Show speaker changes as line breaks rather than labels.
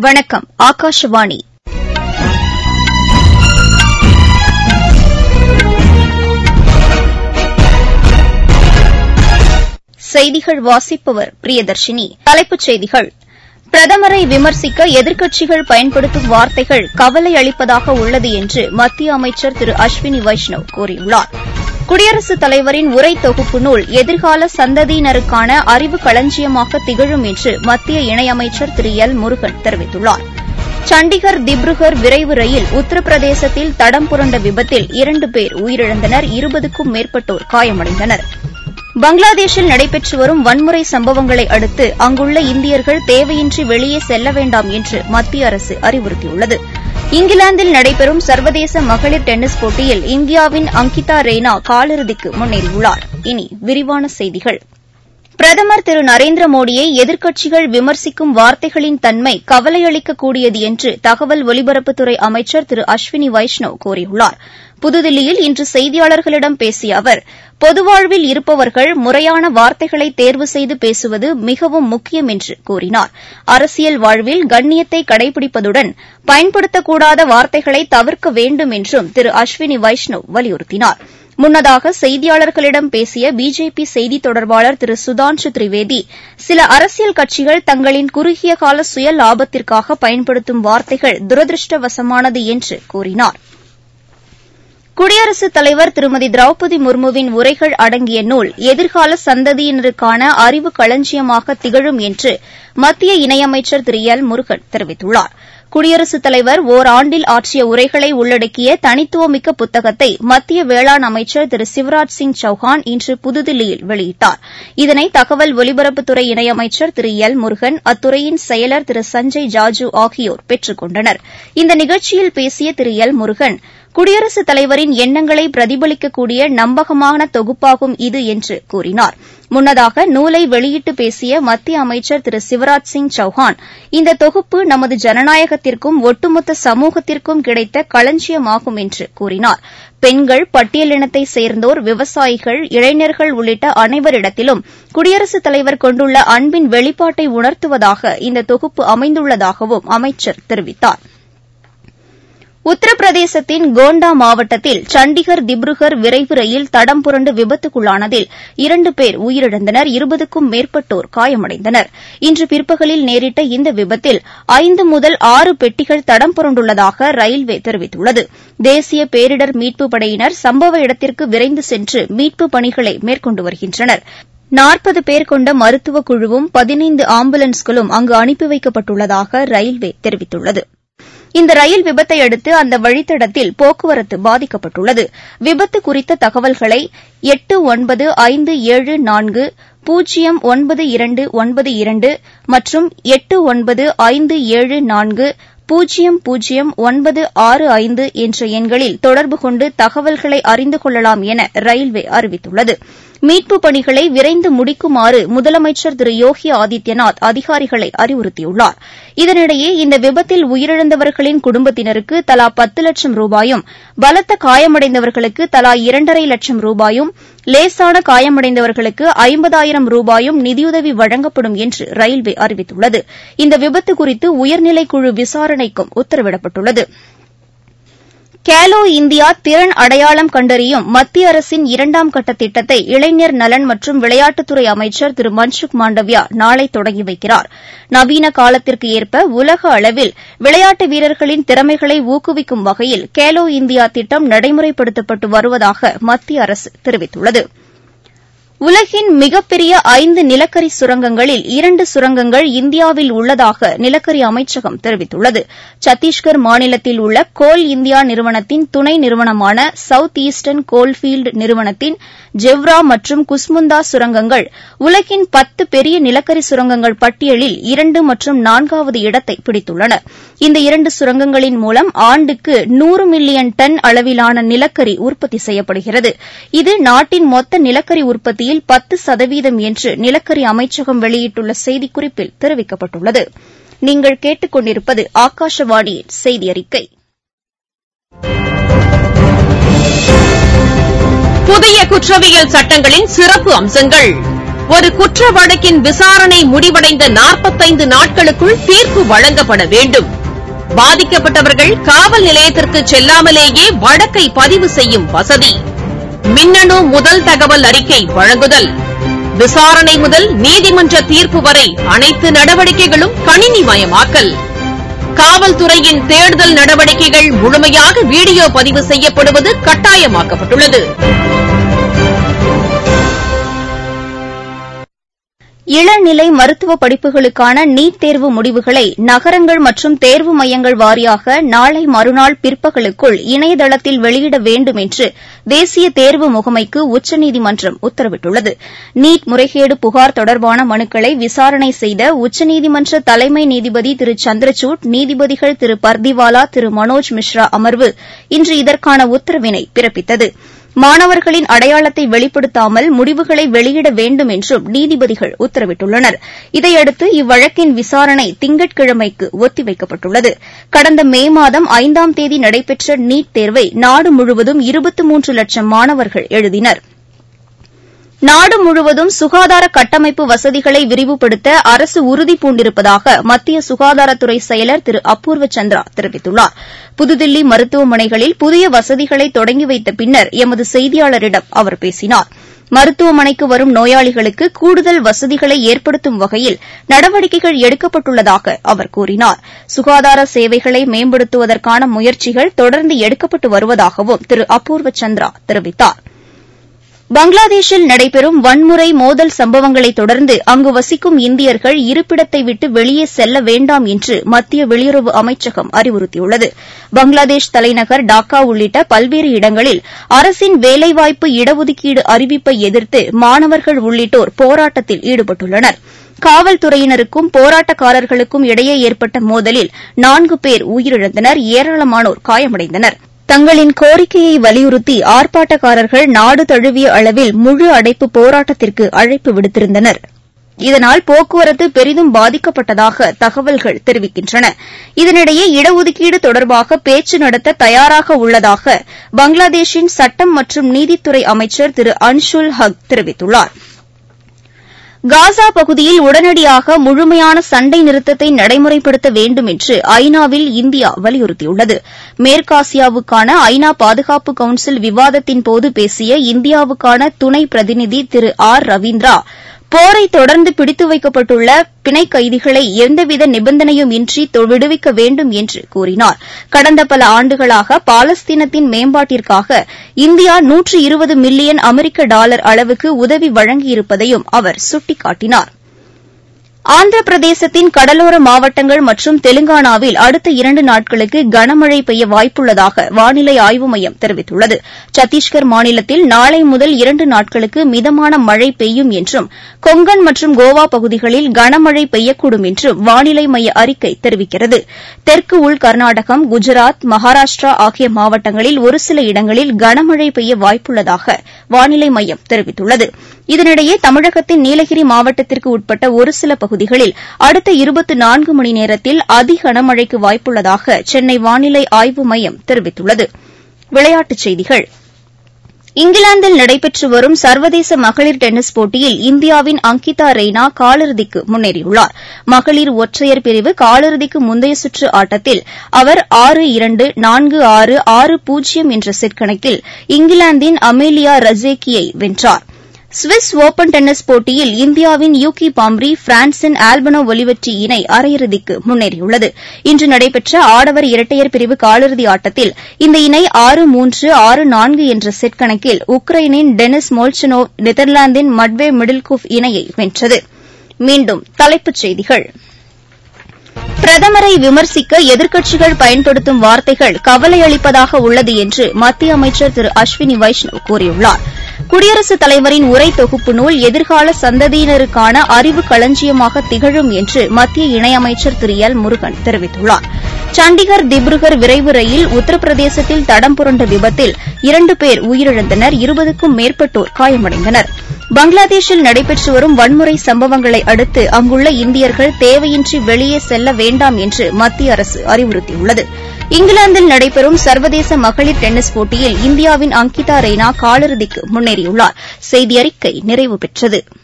வணக்கம் ஆகாஷவாணி செய்திகள் வாசிப்பவர் பிரியதர்ஷினி தலைப்புச் செய்திகள் பிரதமரை விமர்சிக்க எதிர்க்கட்சிகள் பயன்படுத்தும் வார்த்தைகள் கவலை அளிப்பதாக உள்ளது என்று மத்திய அமைச்சர் திரு அஸ்வினி வைஷ்ணவ் கூறியுள்ளார் குடியரசுத் தலைவரின் உரை தொகுப்பு நூல் எதிர்கால சந்ததியினருக்கான அறிவு களஞ்சியமாக திகழும் என்று மத்திய இணையமைச்சர் திரு எல் முருகன் தெரிவித்துள்ளார் சண்டிகர் திப்ருகர் விரைவு ரயில் உத்தரப்பிரதேசத்தில் தடம் புரண்ட விபத்தில் இரண்டு பேர் உயிரிழந்தனர் இருபதுக்கும் மேற்பட்டோர் காயமடைந்தனர் பங்களாதேஷில் நடைபெற்று வரும் வன்முறை சம்பவங்களை அடுத்து அங்குள்ள இந்தியர்கள் தேவையின்றி வெளியே செல்ல வேண்டாம் என்று மத்திய அரசு அறிவுறுத்தியுள்ளது இங்கிலாந்தில் நடைபெறும் சர்வதேச மகளிர் டென்னிஸ் போட்டியில் இந்தியாவின் அங்கிதா ரெய்னா காலிறுதிக்கு முன்னேறியுள்ளார் இனி விரிவான செய்திகள் பிரதமர் திரு நரேந்திர மோடியை எதிர்க்கட்சிகள் விமர்சிக்கும் வார்த்தைகளின் தன்மை கவலையளிக்கக்கூடியது என்று தகவல் ஒலிபரப்புத்துறை அமைச்சர் திரு அஸ்வினி வைஷ்ணவ் கூறியுள்ளார் புதுதில்லியில் இன்று செய்தியாளர்களிடம் பேசிய அவர் பொதுவாழ்வில் இருப்பவர்கள் முறையான வார்த்தைகளை தேர்வு செய்து பேசுவது மிகவும் முக்கியம் என்று கூறினார் அரசியல் வாழ்வில் கண்ணியத்தை கடைபிடிப்பதுடன் பயன்படுத்தக்கூடாத வார்த்தைகளை தவிர்க்க வேண்டும் என்றும் திரு அஸ்வினி வைஷ்ணவ் வலியுறுத்தினார் முன்னதாக செய்தியாளர்களிடம் பேசிய பிஜேபி செய்தித் தொடர்பாளர் திரு சுதான்ஷு திரிவேதி சில அரசியல் கட்சிகள் தங்களின் குறுகிய கால சுய லாபத்திற்காக பயன்படுத்தும் வார்த்தைகள் துரதிருஷ்டவசமானது என்று கூறினார் குடியரசுத் தலைவர் திருமதி திரௌபதி முர்முவின் உரைகள் அடங்கிய நூல் எதிர்கால சந்ததியினருக்கான அறிவு களஞ்சியமாக திகழும் என்று மத்திய இணையமைச்சர் திரு எல் முருகன் தெரிவித்துள்ளார் குடியரசுத் தலைவர் ஒராண்டில் ஆற்றிய உரைகளை உள்ளடக்கிய தனித்துவமிக்க புத்தகத்தை மத்திய வேளாண் அமைச்சர் திரு சிவராஜ் சிங் சௌஹான் இன்று புதுதில்லியில் வெளியிட்டார் இதனை தகவல் ஒலிபரப்புத்துறை இணையமைச்சர் திரு எல் முருகன் அத்துறையின் செயலர் திரு சஞ்சய் ஜாஜூ ஆகியோர் பெற்றுக் கொண்டனர் இந்த நிகழ்ச்சியில் பேசிய திரு எல் முருகன் குடியரசுத் தலைவரின் எண்ணங்களை பிரதிபலிக்கக்கூடிய நம்பகமான தொகுப்பாகும் இது என்று கூறினார் முன்னதாக நூலை வெளியிட்டு பேசிய மத்திய அமைச்சர் திரு சிவராஜ் சிங் சௌஹான் இந்த தொகுப்பு நமது ஜனநாயகத்திற்கும் ஒட்டுமொத்த சமூகத்திற்கும் கிடைத்த களஞ்சியமாகும் என்று கூறினார் பெண்கள் பட்டியலினத்தை சேர்ந்தோர் விவசாயிகள் இளைஞர்கள் உள்ளிட்ட அனைவரிடத்திலும் குடியரசுத் தலைவர் கொண்டுள்ள அன்பின் வெளிப்பாட்டை உணர்த்துவதாக இந்த தொகுப்பு அமைந்துள்ளதாகவும் அமைச்சர் தெரிவித்தார் உத்தரப்பிரதேசத்தின் கோண்டா மாவட்டத்தில் சண்டிகர் திப்ருகர் விரைவு ரயில் தடம் புரண்டு விபத்துக்குள்ளானதில் இரண்டு பேர் உயிரிழந்தனர் இருபதுக்கும் மேற்பட்டோர் காயமடைந்தனர் இன்று பிற்பகலில் நேரிட்ட இந்த விபத்தில் ஐந்து முதல் ஆறு பெட்டிகள் தடம் புரண்டுள்ளதாக ரயில்வே தெரிவித்துள்ளது தேசிய பேரிடர் மீட்புப் படையினர் சம்பவ இடத்திற்கு விரைந்து சென்று மீட்புப் பணிகளை மேற்கொண்டு வருகின்றனர் நாற்பது பேர் கொண்ட மருத்துவக் குழுவும் பதினைந்து ஆம்புலன்ஸ்களும் அங்கு அனுப்பி வைக்கப்பட்டுள்ளதாக ரயில்வே தெரிவித்துள்ளது இந்த ரயில் விபத்தை அடுத்து அந்த வழித்தடத்தில் போக்குவரத்து பாதிக்கப்பட்டுள்ளது விபத்து குறித்த தகவல்களை எட்டு ஒன்பது ஐந்து ஏழு நான்கு பூஜ்ஜியம் ஒன்பது இரண்டு ஒன்பது இரண்டு மற்றும் எட்டு ஒன்பது ஐந்து ஏழு நான்கு பூஜ்ஜியம் பூஜ்ஜியம் ஒன்பது ஆறு ஐந்து என்ற எண்களில் தொடர்பு கொண்டு தகவல்களை அறிந்து கொள்ளலாம் என ரயில்வே அறிவித்துள்ளது மீட்புப் பணிகளை விரைந்து முடிக்குமாறு முதலமைச்சர் திரு யோகி ஆதித்யநாத் அதிகாரிகளை அறிவுறுத்தியுள்ளார் இதனிடையே இந்த விபத்தில் உயிரிழந்தவர்களின் குடும்பத்தினருக்கு தலா பத்து லட்சம் ரூபாயும் பலத்த காயமடைந்தவர்களுக்கு தலா இரண்டரை லட்சம் ரூபாயும் லேசான காயமடைந்தவர்களுக்கு ஐம்பதாயிரம் ரூபாயும் நிதியுதவி வழங்கப்படும் என்று ரயில்வே அறிவித்துள்ளது இந்த விபத்து குறித்து உயர்நிலைக்குழு விசாரணைக்கும் உத்தரவிடப்பட்டுள்ளது கேலோ இந்தியா திறன் அடையாளம் கண்டறியும் மத்திய அரசின் இரண்டாம் கட்ட திட்டத்தை இளைஞர் நலன் மற்றும் விளையாட்டுத்துறை அமைச்சர் திரு மன்சுக் மாண்டவியா நாளை தொடங்கி வைக்கிறார் நவீன காலத்திற்கு ஏற்ப உலக அளவில் விளையாட்டு வீரர்களின் திறமைகளை ஊக்குவிக்கும் வகையில் கேலோ இந்தியா திட்டம் நடைமுறைப்படுத்தப்பட்டு வருவதாக மத்திய அரசு தெரிவித்துள்ளது உலகின் மிகப்பெரிய ஐந்து நிலக்கரி சுரங்கங்களில் இரண்டு சுரங்கங்கள் இந்தியாவில் உள்ளதாக நிலக்கரி அமைச்சகம் தெரிவித்துள்ளது சத்தீஸ்கர் மாநிலத்தில் உள்ள கோல் இந்தியா நிறுவனத்தின் துணை நிறுவனமான சவுத் ஈஸ்டர்ன் கோல்ஃபீல்டு நிறுவனத்தின் ஜெவ்ரா மற்றும் குஸ்முந்தா சுரங்கங்கள் உலகின் பத்து பெரிய நிலக்கரி சுரங்கங்கள் பட்டியலில் இரண்டு மற்றும் நான்காவது இடத்தை பிடித்துள்ளன இந்த இரண்டு சுரங்கங்களின் மூலம் ஆண்டுக்கு நூறு மில்லியன் டன் அளவிலான நிலக்கரி உற்பத்தி செய்யப்படுகிறது இது நாட்டின் மொத்த நிலக்கரி உற்பத்தியில் பத்து சதவீதம் என்று நிலக்கரி அமைச்சகம் வெளியிட்டுள்ள செய்திக்குறிப்பில் தெரிவிக்கப்பட்டுள்ளது நீங்கள் கேட்டுக் கொண்டிருப்பது ஆகாஷவாணியின் செய்தி அறிக்கை
புதிய குற்றவியல் சட்டங்களின் சிறப்பு அம்சங்கள் ஒரு குற்ற வழக்கின் விசாரணை முடிவடைந்த நாற்பத்தைந்து நாட்களுக்குள் தீர்ப்பு வழங்கப்பட வேண்டும் பாதிக்கப்பட்டவர்கள் காவல் நிலையத்திற்கு செல்லாமலேயே வழக்கை பதிவு செய்யும் வசதி மின்னணு முதல் தகவல் அறிக்கை வழங்குதல் விசாரணை முதல் நீதிமன்ற தீர்ப்பு வரை அனைத்து நடவடிக்கைகளும் கணினிமயமாக்கல் காவல்துறையின் தேடுதல் நடவடிக்கைகள் முழுமையாக வீடியோ பதிவு செய்யப்படுவது கட்டாயமாக்கப்பட்டுள்ளது
இளநிலை மருத்துவ படிப்புகளுக்கான நீட் தேர்வு முடிவுகளை நகரங்கள் மற்றும் தேர்வு மையங்கள் வாரியாக நாளை மறுநாள் பிற்பகலுக்குள் இணையதளத்தில் வெளியிட வேண்டும் என்று தேசிய தேர்வு முகமைக்கு உச்சநீதிமன்றம் உத்தரவிட்டுள்ளது நீட் முறைகேடு புகார் தொடர்பான மனுக்களை விசாரணை செய்த உச்சநீதிமன்ற தலைமை நீதிபதி திரு சந்திரசூட் நீதிபதிகள் திரு பர்திவாலா திரு மனோஜ் மிஸ்ரா அமர்வு இன்று இதற்கான உத்தரவினை பிறப்பித்தது மாணவர்களின் அடையாளத்தை வெளிப்படுத்தாமல் முடிவுகளை வெளியிட வேண்டும் என்றும் நீதிபதிகள் உத்தரவிட்டுள்ளனர் இதையடுத்து இவ்வழக்கின் விசாரணை திங்கட்கிழமைக்கு ஒத்திவைக்கப்பட்டுள்ளது கடந்த மே மாதம் ஐந்தாம் தேதி நடைபெற்ற நீட் தேர்வை நாடு முழுவதும் இருபத்து மூன்று லட்சம் மாணவர்கள் எழுதினர் நாடு முழுவதும் சுகாதார கட்டமைப்பு வசதிகளை விரிவுபடுத்த அரசு உறுதி பூண்டிருப்பதாக மத்திய சுகாதாரத்துறை செயலர் திரு அபூர்வ சந்திரா தெரிவித்துள்ளார் புதுதில்லி மருத்துவமனைகளில் புதிய வசதிகளை தொடங்கி வைத்த பின்னர் எமது செய்தியாளரிடம் அவர் பேசினார் மருத்துவமனைக்கு வரும் நோயாளிகளுக்கு கூடுதல் வசதிகளை ஏற்படுத்தும் வகையில் நடவடிக்கைகள் எடுக்கப்பட்டுள்ளதாக அவர் கூறினார் சுகாதார சேவைகளை மேம்படுத்துவதற்கான முயற்சிகள் தொடர்ந்து எடுக்கப்பட்டு வருவதாகவும் திரு அபூர்வ சந்திரா தெரிவித்தாா் பங்களாதேஷில் நடைபெறும் வன்முறை மோதல் சம்பவங்களை தொடர்ந்து அங்கு வசிக்கும் இந்தியர்கள் இருப்பிடத்தை விட்டு வெளியே செல்ல வேண்டாம் என்று மத்திய வெளியுறவு அமைச்சகம் அறிவுறுத்தியுள்ளது பங்களாதேஷ் தலைநகர் டாக்கா உள்ளிட்ட பல்வேறு இடங்களில் அரசின் வேலைவாய்ப்பு இடஒதுக்கீடு அறிவிப்பை எதிர்த்து மாணவர்கள் உள்ளிட்டோர் போராட்டத்தில் ஈடுபட்டுள்ளனா் காவல்துறையினருக்கும் போராட்டக்காரர்களுக்கும் இடையே ஏற்பட்ட மோதலில் நான்கு பேர் உயிரிழந்தனர் ஏராளமானோர் காயமடைந்தனர் தங்களின் கோரிக்கையை வலியுறுத்தி ஆர்ப்பாட்டக்காரர்கள் நாடு தழுவிய அளவில் முழு அடைப்பு போராட்டத்திற்கு அழைப்பு விடுத்திருந்தனர் இதனால் போக்குவரத்து பெரிதும் பாதிக்கப்பட்டதாக தகவல்கள் தெரிவிக்கின்றன இதனிடையே இடஒதுக்கீடு தொடர்பாக பேச்சு நடத்த தயாராக உள்ளதாக பங்களாதேஷின் சட்டம் மற்றும் நீதித்துறை அமைச்சர் திரு அன்ஷுல் ஹக் தெரிவித்துள்ளாா் காசா பகுதியில் உடனடியாக முழுமையான சண்டை நிறுத்தத்தை நடைமுறைப்படுத்த வேண்டும் என்று ஐநாவில் இந்தியா வலியுறுத்தியுள்ளது மேற்காசியாவுக்கான ஐநா பாதுகாப்பு கவுன்சில் விவாதத்தின்போது பேசிய இந்தியாவுக்கான துணை பிரதிநிதி திரு ஆர் ரவீந்திரா போரை தொடர்ந்து பிடித்து வைக்கப்பட்டுள்ள பிணை கைதிகளை எந்தவித நிபந்தனையும் இன்றி விடுவிக்க வேண்டும் என்று கூறினார் கடந்த பல ஆண்டுகளாக பாலஸ்தீனத்தின் மேம்பாட்டிற்காக இந்தியா நூற்று இருபது மில்லியன் அமெரிக்க டாலர் அளவுக்கு உதவி வழங்கியிருப்பதையும் அவர் சுட்டிக்காட்டினார் ஆந்திர பிரதேசத்தின் கடலோர மாவட்டங்கள் மற்றும் தெலுங்கானாவில் அடுத்த இரண்டு நாட்களுக்கு கனமழை பெய்ய வாய்ப்புள்ளதாக வானிலை ஆய்வு மையம் தெரிவித்துள்ளது சத்தீஸ்கர் மாநிலத்தில் நாளை முதல் இரண்டு நாட்களுக்கு மிதமான மழை பெய்யும் என்றும் கொங்கன் மற்றும் கோவா பகுதிகளில் கனமழை பெய்யக்கூடும் என்றும் வானிலை மைய அறிக்கை தெரிவிக்கிறது தெற்கு உள் கர்நாடகம் குஜராத் மகாராஷ்டிரா ஆகிய மாவட்டங்களில் ஒரு சில இடங்களில் கனமழை பெய்ய வாய்ப்புள்ளதாக வானிலை மையம் தெரிவித்துள்ளது இதனிடையே தமிழகத்தின் நீலகிரி மாவட்டத்திற்கு உட்பட்ட ஒரு சில பகுதிகளில் அடுத்த இருபத்தி நான்கு மணி நேரத்தில் அதி கனமழைக்கு வாய்ப்புள்ளதாக சென்னை வானிலை ஆய்வு மையம் தெரிவித்துள்ளது விளையாட்டுச் செய்திகள் இங்கிலாந்தில் நடைபெற்று வரும் சர்வதேச மகளிர் டென்னிஸ் போட்டியில் இந்தியாவின் அங்கிதா ரெய்னா காலிறுதிக்கு முன்னேறியுள்ளார் மகளிர் ஒற்றையர் பிரிவு காலிறுதிக்கு முந்தைய சுற்று ஆட்டத்தில் அவர் ஆறு இரண்டு நான்கு ஆறு ஆறு பூஜ்ஜியம் என்ற செட் கணக்கில் இங்கிலாந்தின் அமேலியா ரஜேக்கியை வென்றார் சுவிஸ் ஒபன் டென்னிஸ் போட்டியில் இந்தியாவின் யூகி பாம்ரி பிரான்சின் ஆல்பனோ ஒலிவெற்றி இணை அரையிறுதிக்கு முன்னேறியுள்ளது இன்று நடைபெற்ற ஆடவர் இரட்டையர் பிரிவு காலிறுதி ஆட்டத்தில் இந்த இணை ஆறு மூன்று ஆறு நான்கு என்ற செட் கணக்கில் உக்ரைனின் டெனிஸ் மோல்ச்சனோவ் நெதர்லாந்தின் மட்வே மிடில்கோஃப் இணையை வென்றது மீண்டும் தலைப்புச் செய்திகள் பிரதமரை விமர்சிக்க எதிர்க்கட்சிகள் பயன்படுத்தும் வார்த்தைகள் கவலையளிப்பதாக உள்ளது என்று மத்திய அமைச்சர் திரு அஸ்வினி வைஷ்ணவ் கூறியுள்ளார் குடியரசுத் தலைவரின் உரை தொகுப்பு நூல் எதிர்கால சந்ததியினருக்கான அறிவு களஞ்சியமாக திகழும் என்று மத்திய இணையமைச்சர் திரு எல் முருகன் தெரிவித்துள்ளார் சண்டிகர் திப்ருகர் விரைவு ரயில் உத்தரப்பிரதேசத்தில் தடம் புரண்ட விபத்தில் இரண்டு பேர் உயிரிழந்தனர் இருபதுக்கும் மேற்பட்டோர் காயமடைந்தனர் பங்களாதேஷில் நடைபெற்று வரும் வன்முறை சம்பவங்களை அடுத்து அங்குள்ள இந்தியர்கள் தேவையின்றி வெளியே செல்ல வேண்டாம் என்று மத்திய அரசு அறிவுறுத்தியுள்ளது இங்கிலாந்தில் நடைபெறும் சர்வதேச மகளிர் டென்னிஸ் போட்டியில் இந்தியாவின் அங்கிதா ரெய்னா காலிறுதிக்கு முன்னேறியுள்ளார் செய்தி அறிக்கை நிறைவு பெற்றது